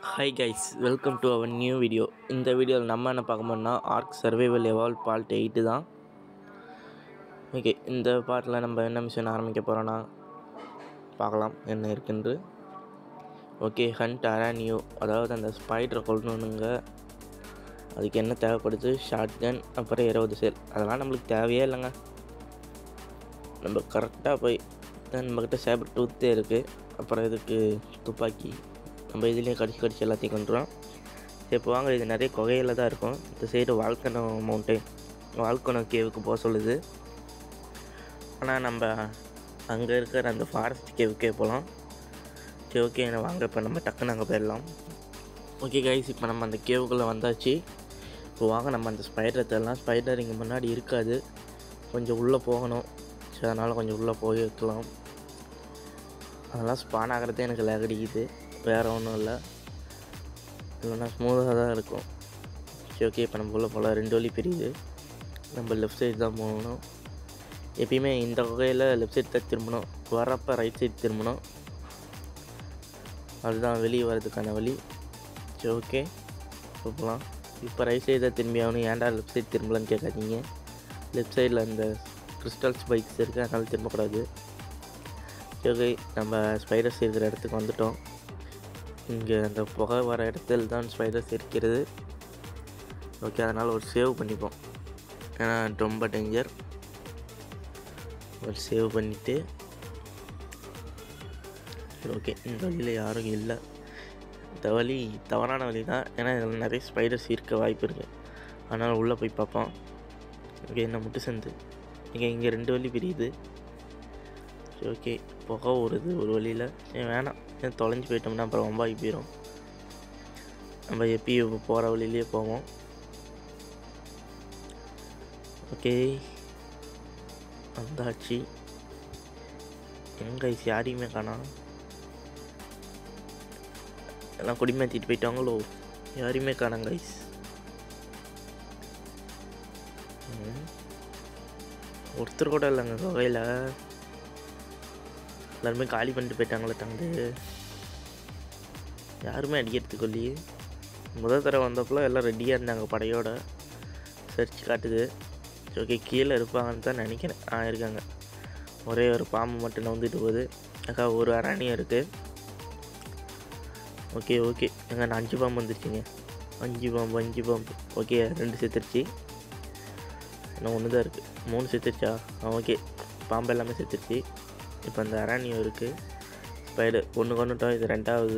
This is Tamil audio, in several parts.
hi guys welcome to our new video இந்த வீடியோவில் நம்ம என்ன பார்க்க போறோம்னா ark survival evolved part eight தான் ஓகே இந்த பார்ட்டில் நம்ம என்ன மிஷன் ஆரம்பிக்க போகிறோன்னா பார்க்கலாம் என்ன இருக்குன்று ஓகே ஹண்ட் அரானியோ அதாவது அந்த ஸ்பைடரை கொல்லணுங்க அதுக்கு என்ன தேவைப்படுது ஷார்ட் கன் அப்புறம் இருபது செல் அதெல்லாம் நம்மளுக்கு தேவையே இல்லைங்க நம்ம கரெக்டாக போய் நம்மக்கிட்ட சேபர் டூத்தே இருக்குது அப்புறம் இதுக்கு துப்பாக்கி நம்ம இதுலேயே கடிச்சு கடிச்சு எல்லாத்தையும் கொண்டுறோம் சரி இப்போ வாங்க இது நிறைய குகையில் தான் இருக்கும் இந்த சைடு வால்கனோ மவுண்டைன் வால்கனோ கேவுக்கு போக சொல்லுது ஆனால் நம்ம அங்கே இருக்கிற அந்த ஃபாரஸ்ட் கேவுக்கே போகலாம் சரி ஓகே வாங்க இப்போ நம்ம டக்குன்னு அங்கே போயிடலாம் ஓகே கைஸ் இப்போ நம்ம அந்த கேவுக்குள்ளே வந்தாச்சு இப்போ வாங்க நம்ம அந்த ஸ்பைடரை தேடலாம் ஸ்பைடர் இங்கே முன்னாடி இருக்காது கொஞ்சம் உள்ளே போகணும் சரி அதனால் கொஞ்சம் உள்ளே போய் வைக்கலாம் அதெல்லாம் ஸ்பான் ஆகிறதே எனக்கு லேக் அடிக்குது வேறு ஒன்றும் இல்லை இல்லைன்னா ஸ்மூத்தாக தான் இருக்கும் சரி ஓகே இப்போ நம்ம உள்ள போகலாம் ரெண்டு வழி பிரியுது நம்ம லெஃப்ட் சைடு தான் போகணும் எப்பயுமே இந்த வகையில் லெஃப்ட் சைடு தான் திரும்பணும் வரப்போ ரைட் சைடு திரும்பணும் அதுதான் வெளியே வர்றதுக்கான வழி சரி ஓகே இப்போ போகலாம் இப்போ ரைட் சைடு தான் திரும்பி ஆகணும் ஏன்டா லெஃப்ட் சைடு திரும்பலான்னு கேட்காதீங்க லெஃப்ட் சைடில் அந்த கிறிஸ்டல்ஸ் பைக்ஸ் இருக்குது அதனால் திரும்பக்கூடாது ஓகே நம்ம ஸ்பைடர்ஸ் இருக்கிற இடத்துக்கு வந்துட்டோம் இங்கே அந்த புகை வர இடத்துல தான் ஸ்பைடர்ஸ் இருக்கிறது ஓகே அதனால் ஒரு சேவ் பண்ணிப்போம் ஏன்னா ரொம்ப டேஞ்சர் ஒரு சேவ் பண்ணிவிட்டு ஓகே இந்த வழியில் யாரும் இல்லை இந்த வழி தவறான வழி தான் ஏன்னா இதில் நிறைய ஸ்பைடர்ஸ் இருக்க வாய்ப்பு இருக்குது அதனால் உள்ளே போய் பார்ப்போம் ஓகே என்ன முட்டு சந்து இங்கே இங்கே ரெண்டு வழி பிரியுது சரி ஓகே புகை வருது ஒரு வழியில் ஏன் வேணாம் ஏன் தொலைஞ்சு போயிட்டோம்னா அப்புறம் வம்பாகி போயிடும் நம்ம எப்பயும் போகிற வழியிலேயே போவோம் ஓகே வந்தாச்சு எங்க ஐஸ் யாரையுமே காணோம் எல்லாம் குடிமேற்றிட்டு போயிட்டாங்களோ யாரையுமே காணாங்க ஐஸ் ஒருத்தர் கூட இல்லைங்க வகையில் எல்லாருமே காலி பண்ணிட்டு போயிட்டாங்களே தந்து யாருமே அடிக்கிறதுக்கு இல்லையே முதல் தடவை வந்தப்போ எல்லாம் ரெடியாக இருந்தாங்க படையோட சர்ச் காட்டுது ஓகே கீழே இருப்பாங்கன்னு தான் நினைக்கிறேன் ஆ இருக்காங்க ஒரே ஒரு பாம்பு மட்டும் நவுந்துட்டு போகுது அக்கா ஒரு அராணியும் இருக்குது ஓகே ஓகே எங்க நான் அஞ்சு பாம்பு வந்துருச்சுங்க அஞ்சு பாம்பு அஞ்சு பாம்பு ஓகே ரெண்டு செத்துருச்சு இன்னும் ஒன்று தான் இருக்குது மூணு செத்துருச்சா ஆ ஓகே பாம்பு எல்லாமே செத்துருச்சு இப்போ அந்த அரானியம் இருக்குது ஸ்பைடர் ஒன்று கொண்டுட்டோம் இது ரெண்டாவது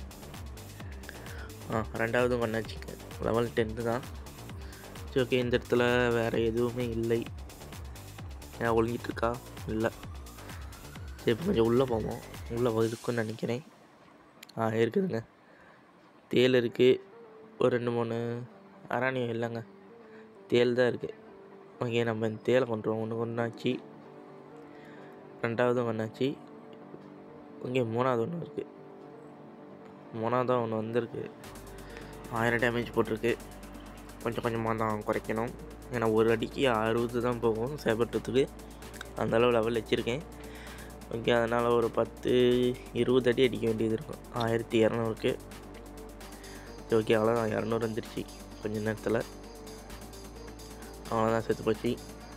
ஆ ரெண்டாவதும் கொண்டாச்சுங்க லெவல் டென்த்து தான் சரி ஓகே இந்த இடத்துல வேறு எதுவுமே இல்லை ஏன் ஒழுங்கிட்டு இருக்கா இல்லை சரி இப்போ கொஞ்சம் உள்ளே போவோம் உள்ளே இருக்குன்னு நினைக்கிறேன் ஆ இருக்குதுங்க தேல் இருக்குது ஒரு ரெண்டு மூணு அராணியம் இல்லைங்க தேல் தான் இருக்குது ஓகே நம்ம இந்த தேலை கொண்டுருவோம் ஒன்று கொண்டாச்சு ரெண்டாவதும் ஒன்றாச்சு இங்கே மூணாவது ஒன்று இருக்குது மூணாவதாக ஒன்று வந்திருக்கு ஆயிரம் டேமேஜ் போட்டிருக்கு கொஞ்சம் கொஞ்சமாக தான் குறைக்கணும் ஏன்னா ஒரு அடிக்கு அறுபது தான் போகும் சேபட்டத்துக்கு அந்த அளவு லெவல் வச்சுருக்கேன் ஓகே அதனால் ஒரு பத்து இருபது அடி அடிக்க வேண்டியது இருக்கும் ஆயிரத்தி இரநூறுக்கு ஓகே அவ்வளோதான் இரநூறு வந்துருச்சு கொஞ்ச நேரத்தில் அவ்வளோதான் செத்து போச்சு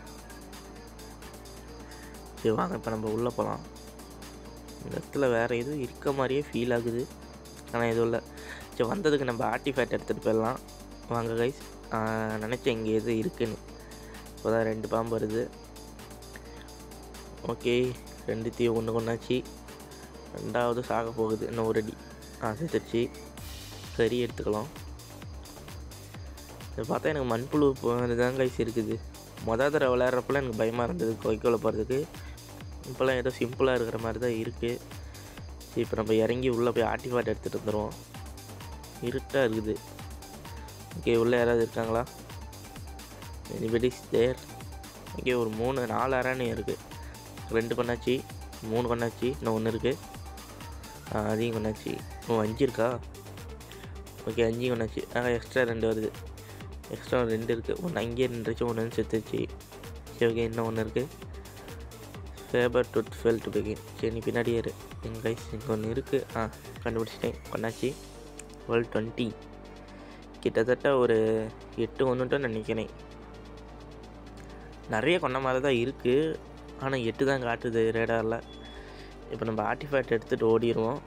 சரி வாங்க இப்போ நம்ம உள்ளே போகலாம் இந்த இடத்துல வேறு எதுவும் இருக்க மாதிரியே ஃபீல் ஆகுது ஆனால் எதுவும் இல்லை சரி வந்ததுக்கு நம்ம ஆர்டிஃபேக்ட் எடுத்துகிட்டு போயிடலாம் வாங்க கைஸ் நினச்சேன் இங்கே எது இருக்குன்னு இப்போ தான் ரெண்டு பாம்பு வருது ஓகே ரெண்டுத்தையும் ஒன்று கொண்டாச்சு ரெண்டாவது சாக போகுது இன்னும் ஒரு அடி ஆ செத்துருச்சு கறி எடுத்துக்கலாம் இதை பார்த்தா எனக்கு மண்புழு தான் கைஸ் இருக்குது மொதல் தடவை விளையாடுறப்பெல்லாம் எனக்கு பயமாக இருந்தது கொய்க்கோல போகிறதுக்கு இப்போல்லாம் ஏதோ சிம்பிளாக இருக்கிற மாதிரி தான் இருக்குது சரி இப்போ நம்ம இறங்கி உள்ளே போய் ஆர்டிஃபேக்ட் எடுத்துகிட்டு வந்துடுவோம் இருட்டாக இருக்குது ஓகே உள்ளே யாராவது இருக்காங்களா எனிபடிஸ் தேர் ஓகே ஒரு மூணு நாலு அராணியம் இருக்குது ரெண்டு கொண்டாச்சு மூணு கொண்டாச்சு இன்னும் ஒன்று இருக்குது அதையும் கொண்டாச்சு ஓ அஞ்சு இருக்கா ஓகே அஞ்சு கொண்டாச்சு ஆ எக்ஸ்ட்ரா ரெண்டு வருது எக்ஸ்ட்ரா ரெண்டு இருக்குது ஒன்று அங்கேயே நின்றுச்சு ஒன்று செத்துச்சு சரி ஓகே இன்னும் ஒன்று இருக்குது favour to fell to begin சரி நீ பின்னாடியே இரு எங்கள் கைஸ் இங்கே ஒன்று இருக்குது ஆ கண்டுபிடிச்சிட்டேன் கொண்டாச்சு டுவெல் டுவெண்ட்டி கிட்டத்தட்ட ஒரு எட்டு ஒன்றுட்டு நினைக்கிறேன் நிறைய கொண்ட மாதிரி தான் இருக்குது ஆனால் எட்டு தான் காட்டுது ரேடாரில் இப்போ நம்ம ஆர்டிஃபேக்ட் எடுத்துகிட்டு ஓடிடுவோம்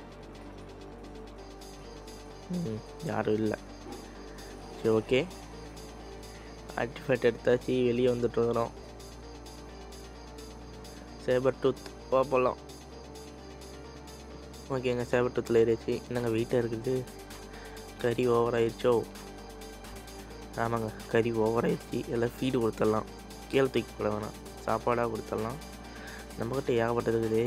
ம், யாரும் இல்லை சரி ஓகே ஆர்டிஃபேக்ட் எடுத்தாச்சு வெளியே வந்துட்டுருக்குறோம் சேபர் டூத் போகலாம் ஓகேங்க சேபர் டூத்தில் ஏறியாச்சு என்னங்க வெயிட்டாக இருக்குது கறி ஓவர் ஆயிடுச்சோ ஆமாங்க கறி ஓவர் ஆயிடுச்சு எல்லாம் ஃபீடு கொடுத்துடலாம் கீழே தூக்கி போட வேணாம் சாப்பாடாக கொடுத்துடலாம் நம்மக்கிட்ட ஏகப்பட்டது இருக்குது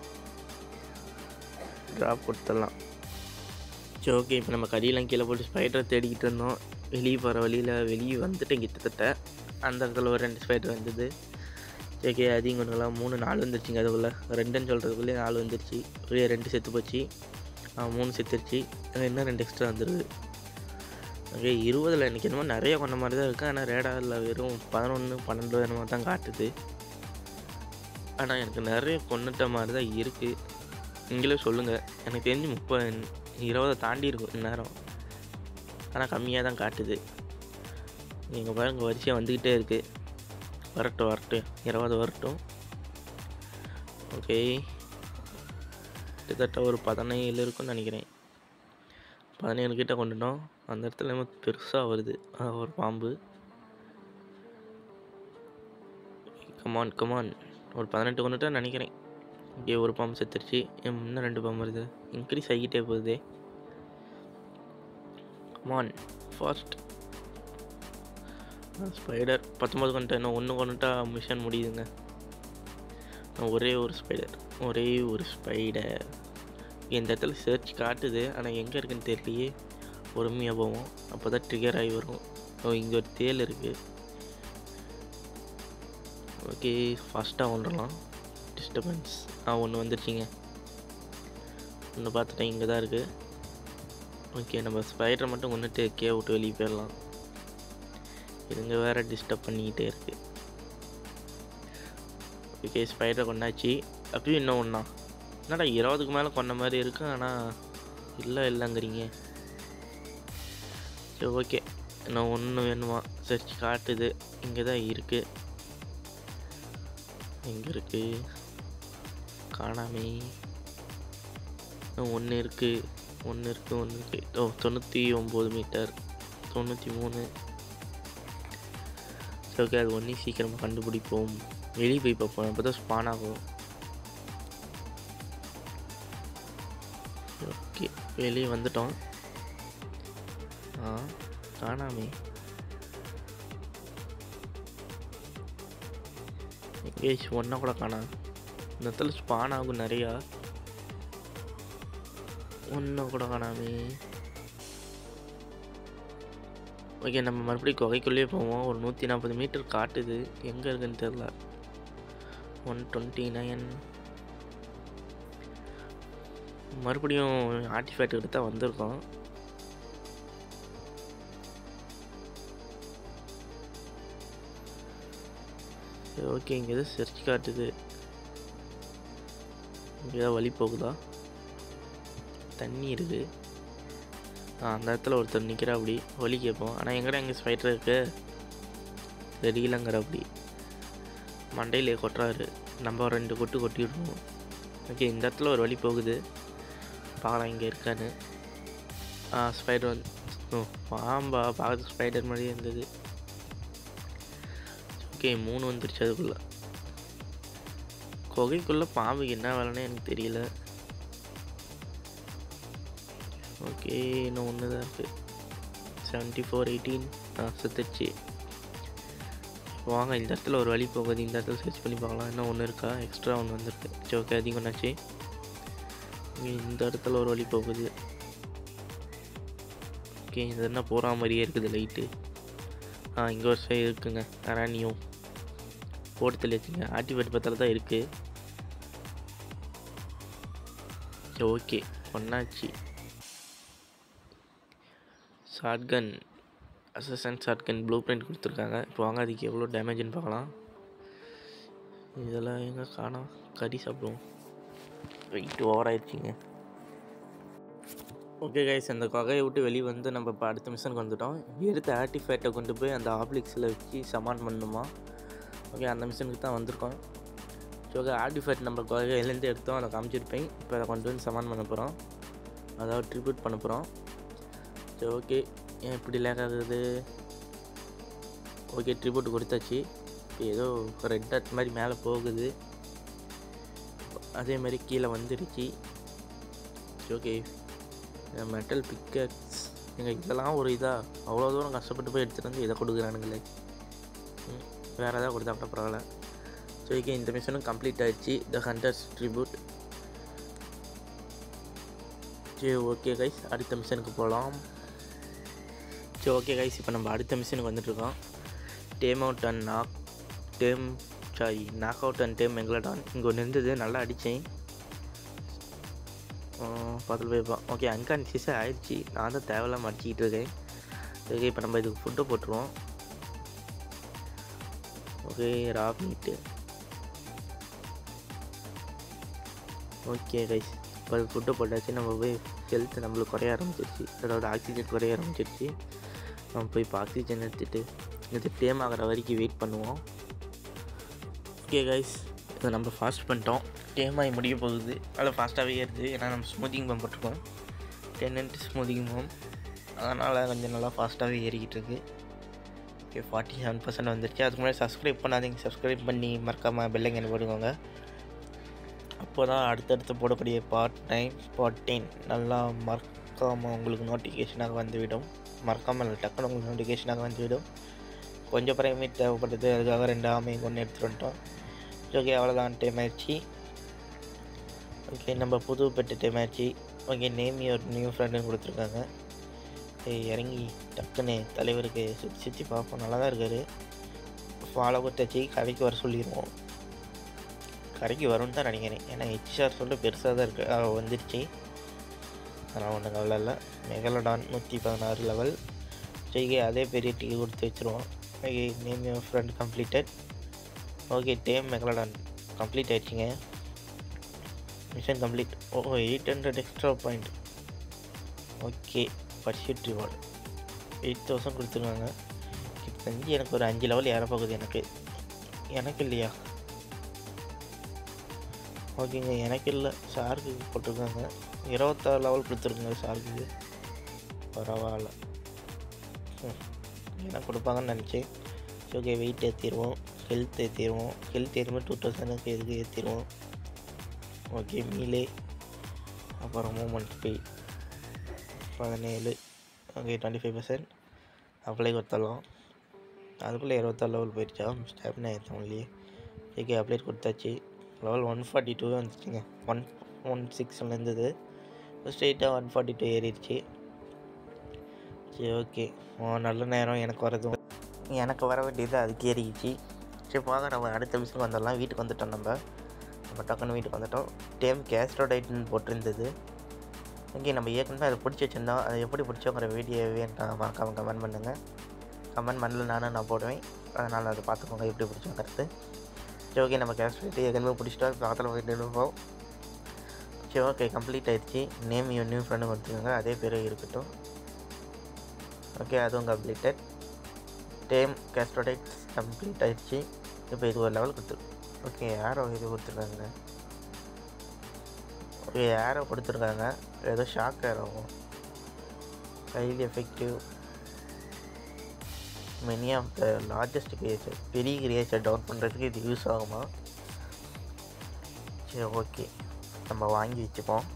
ட்ராப் கொடுத்துடலாம் சரி ஓகே இப்போ நம்ம கறியெல்லாம் கீழே போட்டு ஸ்பைடரை தேடிக்கிட்டு இருந்தோம் வெளியே போகிற வழியில் வெளியே வந்துட்டேன் கிட்டத்தட்ட அந்த இடத்துல ஒரு ரெண்டு ஸ்பைடர் வந்தது சரி ஓகே அதிகம் கொண்டுலாம் மூணு நாலு வந்துருச்சுங்க அதுக்குள்ளே ரெண்டுன்னு சொல்கிறதுக்குள்ளே நாலு வந்துருச்சு ஒரே ரெண்டு செத்து போச்சு ஆ, மூணு செத்துருச்சு இன்னும் ரெண்டு எக்ஸ்ட்ரா வந்துடுது ஓகே இருபதில் எனக்கு என்னமோ நிறைய கொண்ட மாதிரி தான் இருக்குது ஆனால் ரேடாரில் வெறும் பதினொன்று பன்னெண்டு என்னமோ தான் காட்டுது ஆனால் எனக்கு நிறைய கொண்டுட்ட மாதிரி தான் இருக்குது நீங்களே சொல்லுங்கள் எனக்கு தெரிஞ்சு முப்பது இருபதை தாண்டி இருக்கும் இந்நேரம் ஆனால் கம்மியாக தான் காட்டுது நீங்கள் பாருங்க வரிசையாக வந்துக்கிட்டே இருக்குது வரட்டும் வரட்டும் இருபது வரட்டும் ஓகே கிட்டத்தட்ட ஒரு பதினேழு இருக்கும்னு நினைக்கிறேன் பதினேழு கிட்ட கொண்டுட்டோம் அந்த இடத்துல நம்ம பெருசாக வருது ஆ, ஒரு பாம்பு கமான் கமான் ஒரு பதினெட்டு கொண்டுட்டா நினைக்கிறேன் இங்கே ஒரு பாம்பு செத்துருச்சு ஏன் இன்னும் ரெண்டு பாம்பு வருது இன்க்ரீஸ் ஆகிட்டே போகுதே கமான் ஃபாஸ்ட் ஸ்பைடர் பத்தொம்பது கொண்டுட்டா இன்னும் ஒன்று கொண்டுட்டா மிஷன் முடியுதுங்க இன்னும் ஒரே ஒரு ஸ்பைடர் ஒரே ஒரு ஸ்பைடர் இந்த இடத்துல சர்ச் காட்டுது ஆனால் எங்கே இருக்குன்னு தெரியலையே பொறுமையாக போவோம் அப்போ தான் ட்ரிகர் ஆகி வரும் ஓ இங்கே ஒரு தேல் இருக்குது ஓகே ஃபாஸ்ட்டாக ஒன்றலாம் டிஸ்டர்பன்ஸ் ஆ ஒன்று வந்துருச்சிங்க ஒன்று பார்த்துட்டேன் இங்கே தான் இருக்குது ஓகே நம்ம ஸ்பைடரை மட்டும் கொண்டுட்டு கே விட்டு வெளியே போயிடலாம் இதுங்க வேறு டிஸ்டர்ப் பண்ணிக்கிட்டே இருக்குது ஓகே ஸ்பைடரை கொண்டாச்சு அப்பயும் இன்னும் ஒன்றா என்னடா இருபதுக்கு மேலே கொண்ட மாதிரி இருக்கு ஆனால் இல்லை இல்லைங்கிறீங்க சரி ஓகே இன்னும் ஒன்று வேணுமா சர்ச் காட்டுது இங்கே தான் இருக்குது எங்கே இருக்கு காணாமே இன்னும் ஒன்று இருக்குது ஒன்று இருக்குது ஒன்று இருக்குது ஓ தொண்ணூற்றி ஒம்பது மீட்டர் தொண்ணூற்றி மூணு சரி ஓகே அது ஒன்றையும் சீக்கிரமாக கண்டுபிடிப்போம் வெளியே போய் பார்ப்போம் அப்போ தான் ஸ்பான் ஆகும் ஓகே வெளியே வந்துட்டோம் ஆ காணாமே எங்கேயாச்சு ஒன்றா கூட காணா இந்த இடத்துல ஸ்பான் ஆகும் நிறையா ஒன்றும் கூட காணாமே ஓகே நம்ம மறுபடியும் குகைக்குள்ளேயே போவோம் ஒரு நூற்றி நாற்பது மீட்டர் காட்டுது எங்கே இருக்குன்னு தெரில ஒன் டுவெண்ட்டி நைன் மறுபடியும் ஆர்டிஃபேக்ட் கிட்ட தான் வந்திருக்கோம் சரி ஓகே இங்கே எதுவும் சர்ச் காட்டுது இங்கே ஏதாவது வழி போகுதா தண்ணி இருக்குது ஆ அந்த இடத்துல ஒருத்தர் நிற்கிறா அப்படி வழி கேட்போம் ஆனால் எங்கடா எங்கே ஸ்பைடர் இருக்கு தெரியலங்கிற அப்படி மண்டையிலே கொட்டுறாரு நம்ம ஒரு ரெண்டு கொட்டு கொட்டி விடுவோம் ஓகே இந்த இடத்துல ஒரு வழி போகுது பார்க்கலாம் இங்கே இருக்கான்னு ஆ ஸ்பைடர் வந்து ஓ பாம்பா பார்த்து ஸ்பைடர் மாதிரியே இருந்தது ஓகே மூணு வந்துருச்சு அதுக்குள்ளே குகைக்குள்ளே பாம்புக்கு என்ன வேலைன்னு எனக்கு தெரியல ஓகே இன்னும் ஒன்று தான் இருக்குது செவன்ட்டி ஃபோர் எயிட்டீன் ஆ செத்துச்சு வாங்க இந்த இடத்துல ஒரு வழி போகுது இந்த இடத்துல சர்ச் பண்ணி பார்க்கலாம் இன்னும் ஒன்று இருக்கா எக்ஸ்ட்ரா ஒன்று வந்திருக்கு சரி ஓகே அதிகம் ஒன்றாச்சு இந்த இடத்துல ஒரு வழி போகுது ஓகே இது என்ன போகிற மாதிரியே இருக்குது லைட்டு ஆ இங்கே ஒரு சைடு இருக்குங்க அரானியும் போட்டு தெளிச்சுங்க ஆக்டிவேட் பத்திரம் தான் இருக்குது சரி ஓகே ஒன்றாச்சு shotgun assassin shotgun blueprint கொடுத்துருக்காங்க இப்போ வாங்க அதுக்கு எவ்வளோ டேமேஜ்னு பார்க்கலாம் இதெல்லாம் எங்கே காணோம் கறி சாப்பிடுவோம் வெயிட் ஓவர் ஆயிடுச்சிங்க ஓகே கைஸ் அந்த கொகையை விட்டு வெளியே வந்து நம்ம இப்போ அடுத்த மிஷனுக்கு வந்துட்டோம் எடுத்து ஆர்டிஃபேக்டை கொண்டு போய் அந்த ஆப்ளிக்ஸில் வச்சு சமான் பண்ணணுமா ஓகே அந்த மிஷனுக்கு தான் வந்திருக்கோம் ஸோ ஓகே ஆர்டிஃபேக்ட் நம்ம கொகையிலேருந்து எடுத்தோம் அதை காமிச்சிருப்பேன் இப்போ அதை கொண்டு வந்து சமான் பண்ண போகிறோம் அதாவது ட்ரிபியூட் பண்ண போகிறோம் சரி ஓகே ஏன் இப்படி லேக் ஆகுது ஓகே ட்ரிபியூட் கொடுத்தாச்சு இப்போ ஏதோ ரெட் டாட் மாதிரி மேலே போகுது அதே மாதிரி கீழே வந்துடுச்சு ஓகே மெட்டல் பிக்கட்ஸ் எங்கள் இதெல்லாம் ஒரு இதாக அவ்வளோ தூரம் கஷ்டப்பட்டு போய் எடுத்துகிட்டு வந்து இதை கொடுக்குறானுங்களே ம், வேறு ஏதாவது கொடுத்தா கூட பரவாயில்ல ஸோ ஓகே இந்த மிஷனும் கம்ப்ளீட் ஆயிடுச்சு த ஹண்டர்ஸ் ட்ரிபியூட் சரி ஓகே கைஸ் அடுத்த மிஷனுக்கு போகலாம் சரி ஓகே கைஸ் இப்போ நம்ம அடுத்த மிஷனுக்கு வந்துட்டுருக்கோம் tame out and knock tame sorry knock out and tame megalodon இங்கே ஒன்று இருந்தது நல்லா அடித்தேன் பார்த்துட்டு போய்ப்போம் ஓகே அன்கான்சியஸாக ஆயிடுச்சு நான் தான் தேவையில்லாமல் அடிச்சிக்கிட்டு இருக்கேன் ஓகே இப்போ நம்ம இதுக்கு ஃபுட்டை போட்டுருவோம் ஓகே ரா மீட்டு ஓகே கைஸ் இப்போ ஃபுட்டை போட்டாச்சு நம்ம போய் ஹெல்த் நம்மளுக்கு குறைய ஆரம்பிச்சிருச்சு அதோட ஆக்சிஜன் குறைய ஆரம்பிச்சிருச்சு நம்ம போய் இப்போ ஆக்சிஜன் எடுத்துகிட்டு இது டேம் ஆகிற வரைக்கும் வெயிட் பண்ணுவோம் ஓகே கைஸ் இதை நம்ம ஃபாஸ்ட் பண்ணிட்டோம் டேம் ஆகி முடிய போகுது அதில் ஃபாஸ்ட்டாகவே ஏறுது ஏன்னா நம்ம ஸ்மூத்திங் பம்ப் போட்டிருக்கோம் டென் இன்ட்டு ஸ்மூத்திங் பம்ப் அதனால் கொஞ்சம் நல்லா ஃபாஸ்ட்டாகவே ஏறிக்கிட்டு இருக்கு ஓகே ஃபார்ட்டி செவன் பர்சன்ட் வந்துருச்சு அதுக்கு முன்னாடி சப்ஸ்கிரைப் பண்ணாதீங்க சப்ஸ்கிரைப் பண்ணி மறக்காமல் பெல்லைங்கன்னு போட்டுக்கோங்க அப்போ தான் அடுத்தடுத்து போடக்கூடிய பார்ட் நைன் பார்ட் டென் நல்லா மறக்காமல் உங்களுக்கு நோட்டிஃபிகேஷனாக வந்துவிடும் மறக்காமல் இல்லை, டக்குன்னு உங்களுக்கு நோட்டிஃபிகேஷனாக வந்துவிடும் கொஞ்சம் பிரைமேட் தேவைப்பட்டது அதுக்காக ரெண்டு ஆமையும் கொண்டு எடுத்துகிட்டு வந்துட்டோம் ஓகே அவ்வளோதான் டைம் ஆயிடுச்சு ஓகே நம்ம புது பெட்டு டைம் ஆயிடுச்சு ஓகே நேம் ஒரு நியூ ஃப்ரெண்டுன்னு கொடுத்துருக்காங்க ஏய், இறங்கி டக்குன்னு தலைவருக்கு சுற்றி சுற்றி பார்ப்போம் நல்லா தான் இருக்காரு ஃபாலோ கொடுத்தாச்சு கடைக்கு வர சொல்லிடுவோம் கடைக்கு வரும்னு தான் நினைக்கிறேன் ஏன்னா ஹெச்ஆர் சொல்ல பெருசாக தான் இருக்கு ஆ, வந்துருச்சு அதனால் ஒன்றும் கவலை இல்லை மெகலடான் நூற்றி பதினாறு லெவல் ஓகே அதே பெரிய டீ கொடுத்து வச்சுருவோம் okay name your friend completed okay tame megalodon complete ஆயிடுச்சுங்க mission complete oh eight hundred extra point okay pursuit reward eight thousand கொடுத்துருக்காங்க இப்போ தெரிஞ்சு எனக்கு ஒரு அஞ்சு லெவல் ஏற போகுது எனக்கு எனக்கு இல்லையா ஓகேங்க எனக்கு இல்லை ஷார்க்கு போட்டிருக்காங்க இருபத்தாறு லெவல் கொடுத்துருக்குங்க ஷார்க்கு பரவாயில்ல ம், எனக்கு கொடுப்பாங்கன்னு நினச்சேன் ஓகே வெயிட் ஏற்றிடுவோம் ஹெல்த் ஏற்றிடுவோம் ஹெல்த் ஏறுமே டூ தௌசண்ட்க்கு எதுக்கு ஏற்றிடுவோம் ஓகே மீலே அப்புறம் மூமெண்ட் ஸ்பீட் பதினேழு okay twenty five percent apply கொடுத்துடலாம் அதுக்குள்ளே இருபத்தாறு லெவல் போயிடுச்சா ஸ்டாப்னா ஏற்றவங்களே ஓகே அப்ளை கொடுத்தாச்சு லெவல் ஒன் ஃபார்ட்டி டூ வந்துச்சுங்க ஒன் ஒன் சிக்ஸில் இருந்தது ஸ்ட்ரெயிட்டாக ஒன் ஃபார்ட்டி டூ ஏறிடுச்சு சரி ஓகே நல்ல நேரம் எனக்கு வரது எனக்கு வர வேண்டியது அதுக்கு ஏறிடுச்சு சரி போக நம்ம அடுத்த விஷயம் வந்துடலாம் வீட்டுக்கு வந்துட்டோம் நம்ம நம்ம டக்குன்னு வீட்டுக்கு வந்துட்டோம் டேம் கேஸ்ட்ரோடைட்னு போட்டிருந்தது ஓகே நம்ம ஏற்கனவே அதை பிடிச்சி வச்சுருந்தோம் அதை எப்படி பிடிச்சோங்கிற வீடியோவே நான் மறக்காமல் கமெண்ட் பண்ணுங்கள் கமெண்ட் பண்ணல நானும் நான் போடுவேன் அதனால் அதை பார்த்துக்கோங்க எப்படி பிடிச்சோங்கிறது சரி ஓகே நம்ம கேஸ்ட்ரோடைட் ஏற்கனவே பிடிச்சிட்டோம் பக்கத்தில் போயிட்டு இருப்போம் சரி ஓகே கம்ப்ளீட் ஆயிடுச்சு நேம் யூ நியூ ஃப்ரெண்டு கொடுத்துருங்க அதே பேர் இருக்கட்டும் ஓகே அதுவும் கம்ப்ளீட்டட் டேம் கேஸ்ட்ரோடைட் கம்ப்ளீட் ஆயிடுச்சு இப்போ இது ஒரு லெவல் கொடுத்துரு ஓகே யாரோ இது கொடுத்துருக்காங்க ஓகே யாரோ கொடுத்துருக்காங்க ஏதோ ஷாக் ஆகும் highly effective many of the largest creature பெரிய கிரியேச்சர் டவுன் பண்ணுறதுக்கு இது யூஸ் ஆகுமா சரி ஓகே நம்ம வாங்கி வச்சுப்போம்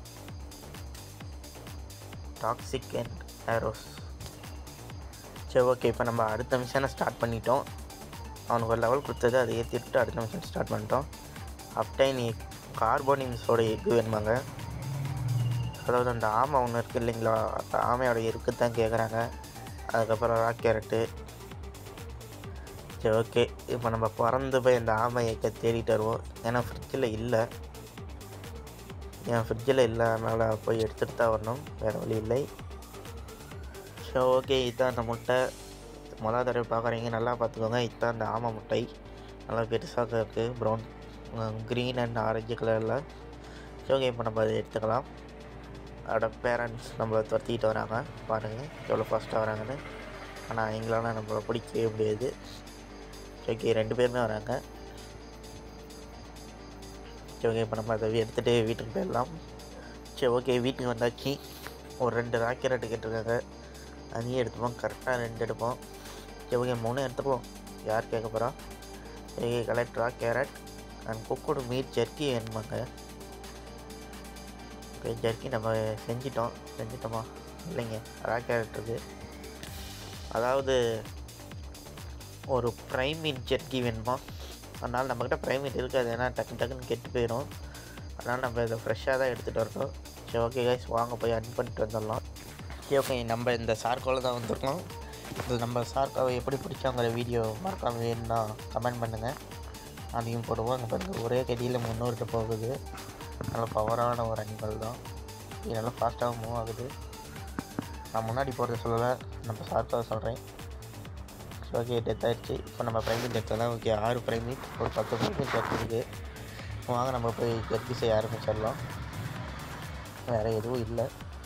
டாக்ஸிக் அண்ட் ஆரோஸ் சரி ஓகே இப்போ நம்ம அடுத்த மிஷனை ஸ்டார்ட் பண்ணிட்டோம் அவனுக்கு ஒரு லெவல் கொடுத்தது அதை ஏற்றிட்டு அடுத்த மிஷன் ஸ்டார்ட் பண்ணிட்டோம் அப்டைன் எக் கார்போனிங்ஸோட எக் வேணுமாங்க அதாவது அந்த ஆமை ஒன்று இருக்குது இல்லைங்களா அந்த ஆமையோட எருக்கு தான் கேட்குறாங்க அதுக்கப்புறம் ராக் கேரட்டு சரி ஓகே இப்போ நம்ம பறந்து போய் அந்த ஆமை எக்கை தேடிட்டு வருவோம் ஏன்னா ஃப்ரிட்ஜில் இல்லை என் ஃப்ரிட்ஜில் இல்லை அதனால் போய் எடுத்துகிட்டு தான் வரணும் வேறு வழி இல்லை ஸோ ஓகே இதுதான் அந்த முட்டை மொதல் தடவை பார்க்குறீங்க நல்லா பார்த்துக்கோங்க இதுதான் அந்த ஆமை முட்டை நல்லா பெருசாக இருக்குது ப்ரௌன் க்ரீன் அண்ட் ஆரஞ்சு கலரில் ஸோ ஓகே இப்போ நம்ம அதை எடுத்துக்கலாம் அதோட பேரண்ட்ஸ் நம்மளை துரத்திக்கிட்டு வராங்க பாருங்கள் எவ்வளோ ஃபாஸ்ட்டாக வராங்கன்னு ஆனால் எங்களால் நம்மளை பிடிக்கவே முடியாது ஓகே ரெண்டு பேருமே வராங்க சரி ஓகே இப்போ நம்ம அதை எடுத்துகிட்டு வீட்டுக்கு போயிடலாம் சரி ஓகே வீட்டுக்கு வந்தாச்சு ஒரு ரெண்டு ராக்கெட் கேட்டிருக்காங்க அதையும் எடுத்துப்போம் கரெக்டாக ரெண்டு எடுப்போம் சரி ஓகே மூணு எடுத்துப்போம் யார் கேட்க போகிறா okay collect raw carrot and குக்கோட மீட் ஜர்க்கி வேணுமாங்க ஓகே ஜர்க்கி நம்ம செஞ்சிட்டோம் செஞ்சிட்டோமா இல்லைங்க ரா கேரட் இருக்குது அதாவது ஒரு ப்ரைம் மீட் ஜர்க்கி வேணுமா அதனால் நம்மக்கிட்ட ப்ரைம் மீட் இருக்காது ஏன்னா டக்கு டக்குன்னு கெட்டு போயிடும் அதனால் நம்ம இதை ஃப்ரெஷ்ஷாக தான் எடுத்துகிட்டு வரணும் சரி ஓகே கைஸ் வாங்க போய் அன் பண்ணிட்டு வந்துடலாம் சரி ஓகே நம்ம இந்த சார்கோவில் தான் வந்திருக்கோம் இது நம்ம சார்காவை எப்படி பிடிச்சோங்கிற வீடியோ மறக்காம வேணும்னா கமெண்ட் பண்ணுங்கள் அதையும் போடுவோம் அங்கே பாருங்க ஒரே கடியில் முன்னூறுட்டு போகுது நல்ல பவரான ஒரு அனிமல் தான் இது நல்லா ஃபாஸ்ட்டாக மூவ் ஆகுது நான் முன்னாடி போகிறத சொல்லலை நம்ம சார்காவை சொல்கிறேன் ஓகே டெத் ஆயிடுச்சு இப்போ நம்ம ப்ரைமேட் எடுத்தோம்னா ஓகே ஆறு ப்ரைமேட் ஒரு பத்து ப்ரைமேட் இருக்குது வாங்க நம்ம போய் ஜர்க்கி செய்ய ஆரம்பிச்சிடலாம் வேறு எதுவும் இல்லை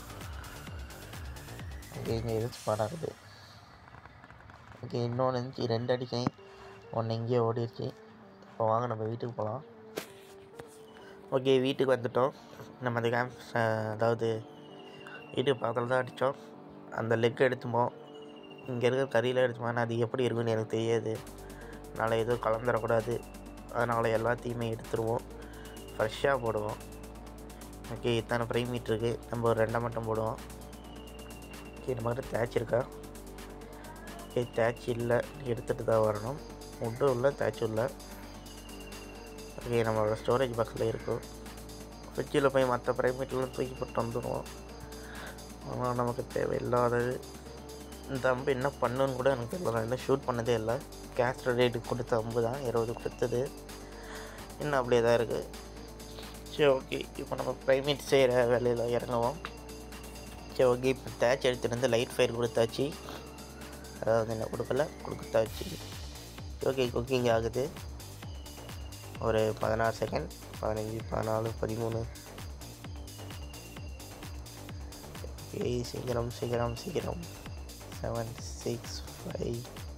ஓகே இங்கே எது ஸ்பாட் ஆகுது ஓகே இன்னொன்று இருந்துச்சு ரெண்டு அடிச்சேன் ஒன்று இங்கேயே ஓடிடுச்சு இப்போ வாங்க நம்ம வீட்டுக்கு போகலாம் ஓகே வீட்டுக்கு வந்துட்டோம் நம்ம அந்த கேம்ப் அதாவது வீட்டுக்கு பக்கத்தில் தான் அடித்தோம் அந்த லெக் எடுத்துப்போம் இங்கே இருக்கிற கறியில் எடுத்துமா அது எப்படி இருக்குன்னு எனக்கு தெரியாது அதனால் எதுவும் கலந்துடக்கூடாது அதனால் எல்லாத்தையுமே எடுத்துருவோம் ஃப்ரெஷ்ஷாக போடுவோம் ஓகே இத்தனை ப்ரை மீட் இருக்குது நம்ம ஒரு ரெண்டை மட்டும் போடுவோம் ஓகே நம்மகிட்ட தேய்ச்சி இருக்கா ஓகே தேய்ச்சி இல்லை எடுத்துகிட்டு தான் வரணும் உட்டும் இல்லை தேய்ச்சும் இல்லை ஓகே நம்மளோட ஸ்டோரேஜ் பாக்ஸில் இருக்கும் ஃப்ரிட்ஜில் போய் மற்ற ப்ரைமேட்லாம் தூக்கி போட்டு வந்துடுவோம் ஆனால் நமக்கு தேவையில்லாதது இந்த அம்பு என்ன பண்ணுன்னு கூட எனக்கு தெரியல நான் இன்னும் ஷூட் பண்ணதே இல்லை கேஸ்ட் ரேட்டுக்கு கொடுத்த அம்பு தான் இருபது கொடுத்தது இன்னும் அப்படியே தான் இருக்குது சரி ஓகே இப்போ நம்ம ப்ரைமேட் செய்கிற வேலையில் இறங்குவோம் சரி ஓகே இப்போ தேய்ச்சி எடுத்துகிட்டு வந்து லைட் ஃபயர் கொடுத்தாச்சு அதாவது என்ன கொடுக்கல கொடுத்தாச்சு ஓகே குக்கிங் ஆகுது ஒரு பதினாறு செகண்ட் பதினஞ்சு பதினாலு பதிமூணு ஓகே சீக்கிரம் சீக்கிரம் சீக்கிரம் செவன் சிக்ஸ் ஃபைவ்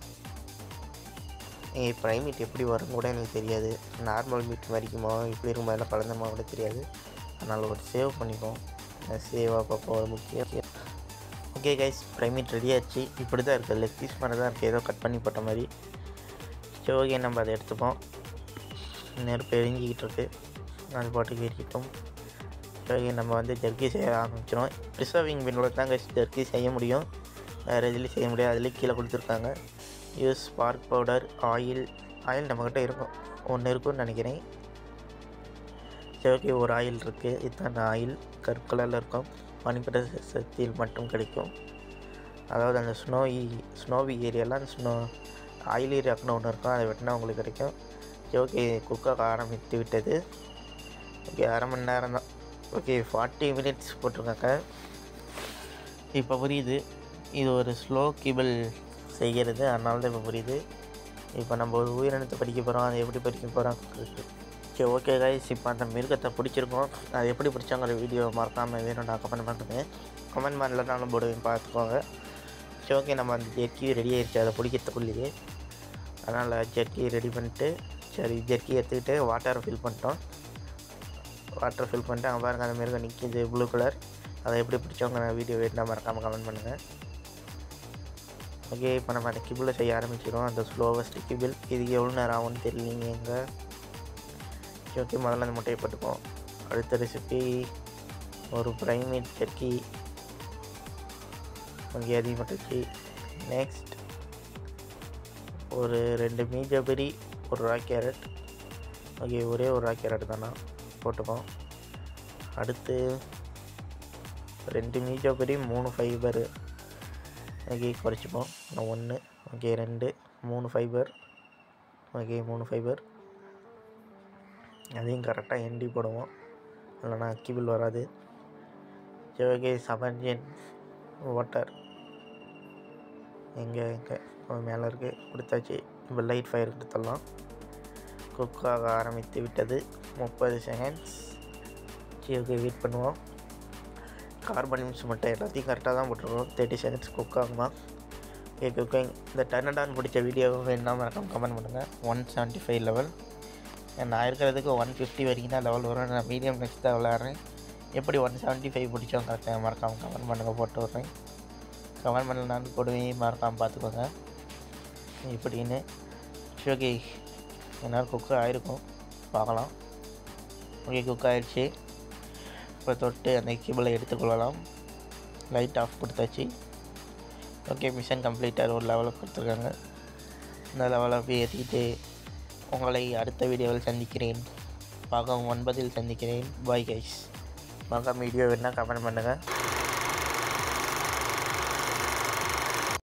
எங்கள் ப்ரைமேட் எப்படி வரும் கூட எனக்கு தெரியாது நார்மல் மீட் வரைக்குமா இப்படி இருக்குமா இல்லை கலந்தமா கூட தெரியாது அதனால் ஒரு சேவ் பண்ணிப்போம் சேவ் அப்பப்போ ஒரு முக்கியம் ஓகே கைஸ் ப்ரைமேட் ரெடி ஆச்சு இப்படி தான் இருக்குது லெக் பீஸ் மாதிரி தான் இருக்குது ஏதோ கட் பண்ணி போட்ட மாதிரி சரி ஓகே நம்ம அதை எடுத்துப்போம் நெருப்பு எரிஞ்சிக்கிட்டு இருக்கு அது பாட்டுக்கு எரிக்கிட்டோம் ஓகே நம்ம வந்து ஜர்க்கி செய்ய ஆரம்பிச்சிடும் ப்ரிசர்விங் பின்னில் தான் கைஸ் ஜர்க்கி செய்ய முடியும் வேறு எதுலேயும் செய்ய முடியாது அதுலேயும் கீழே கொடுத்துருக்காங்க use spark powder oil oil நம்மக்கிட்ட இருக்கும் ஒன்று இருக்குன்னு நினைக்கிறேன் சரி ஓகே ஒரு ஆயில் இருக்குது இதுதான் ஆயில் கருப்பு கலரில் இருக்கும் பனிப்பட்ட சக்தியில் மட்டும் கிடைக்கும் அதாவது அந்த ஸ்னோவி ஸ்னோவி ஏரியாலாம் அந்த ஸ்னோ ஆயில் ஏரியாக்குன்னு ஒன்று இருக்கும் அதை வெட்டினா உங்களுக்கு கிடைக்கும் சரி ஓகே குக்காக ஆரம்பித்து விட்டது ஓகே அரை மணி நேரம் தான் ஓகே ஃபார்ட்டி மினிட்ஸ் போட்டிருக்காங்க இப்போ புரியுது இது ஒரு ஸ்லோ கேபிள் செய்கிறது அதனால தான் இப்போ புரியுது இப்போ நம்ம ஒரு உயிரினத்தை படிக்க போகிறோம் அதை எப்படி படிக்க போகிறோம் சரி ஓகே கைஸ் இப்போ அந்த மிருகத்தை பிடிச்சிருக்கோம் அது எப்படி பிடிச்சாங்கிற வீடியோ மறக்காமல் வேணும்டா கமெண்ட் பண்ணுங்க கமெண்ட் பண்ணலனாலும் போடுவேன் பார்த்துக்கோங்க சரி ஓகே நம்ம அந்த ஜெர்க்கி ரெடி ஆயிடுச்சு அதை பிடிக்கிறதுக்குள்ளேயே அதனால் ஜெர்க்கி ரெடி பண்ணிட்டு சரி ஜெர்க்கி எடுத்துக்கிட்டு வாட்டரை ஃபில் பண்ணிட்டோம் வாட்டர் ஃபில் பண்ணிட்டு அங்கே பாருங்கள் அந்த மிருகம் நிற்கிது ப்ளூ கலர் அதை எப்படி பிடிச்சவங்க வீடியோ வேணும்னா மறக்காமல் கமெண்ட் பண்ணுங்கள் ஓகே இப்போ நம்ம அந்த கிபிளை செய்ய ஆரம்பிச்சிடும் அந்த ஸ்லோவஸ்ட் கிபிள் இதுக்கு எவ்வளோ நேரம் ஆகும்னு தெரியலீங்க எங்கே ஓகே முதல்ல அந்த முட்டையை போட்டுப்போம் அடுத்த ரெசிபி ஒரு ப்ரைமேட் சர்க்கி ஓகே அதையும் போட்டுச்சு நெக்ஸ்ட் ஒரு ரெண்டு மீஜபெரி ஒரு ரா கேரட் ஓகே ஒரே ஒரு ரா கேரட் தானா போட்டுப்போம் அடுத்து ரெண்டு மீஜபெரி மூணு ஃபைபரு ஓகே குறைச்சிப்போம் நான் ஒன்று ஓகே ரெண்டு மூணு ஃபைபர் ஓகே மூணு ஃபைபர் அதையும் கரெக்டாக எண்டி போடுவோம் இல்லைனா கிபிள் வராது சரி ஓகே செவன் ஜென் வாட்டர் எங்கே எங்கே மேலே இருக்குது கொடுத்தாச்சு இப்போ லைட் ஃபயர் கொடுத்துடலாம் குக் ஆக ஆரம்பித்து விட்டது முப்பது செகண்ட்ஸ் சரி ஓகே வெயிட் பண்ணுவோம் கார்பன் மட்டும் எல்லாத்தையும் கரெக்டாக தான் போட்டிருக்கோம் தேர்ட்டி செகண்ட்ஸ் குக் ஆகுமா ஓகே குக்கிங் இந்த டர்ன் ஆன் பிடிச்ச வீடியோ வேணும்னா மறக்காம கமெண்ட் பண்ணுங்கள் ஒன் செவன்ட்டி ஃபைவ் லெவல் நான் இருக்கிறதுக்கு ஒன் ஃபிஃப்டி வரைக்கும் தான் லெவல் வரும் நான் மீடியம் நெக்ஸ்ட் தான் விளாட்றேன் எப்படி ஒன் செவன்ட்டி ஃபைவ் பிடிச்சோம் கரெக்டாக மறக்காமல் கமெண்ட் பண்ணுங்கள் போட்டு விட்றேன் கமெண்ட் பண்ணலான்னு போடுவேன் மறக்காமல் பார்த்துக்கோங்க எப்படின்னு ஓகே என்னால் குக் ஆகிருக்கும் பார்க்கலாம் ஓகே குக் ஆகிடுச்சு இப்போ தொட்டு அந்த கேபிளை எடுத்துக்கொள்ளலாம் லைட் ஆஃப் கொடுத்தாச்சு ஓகே மிஷன் கம்ப்ளீட்டாக ஒரு லெவலுக்கு கொடுத்துருக்காங்க இந்த லெவலை போய் ஏற்றிக்கிட்டு உங்களை அடுத்த வீடியோவில் சந்திக்கிறேன் பாகம் ஒன்பதில் சந்திக்கிறேன் பாய் கைஸ் பாகம் வீடியோ வேணால் கமெண்ட் பண்ணுங்கள்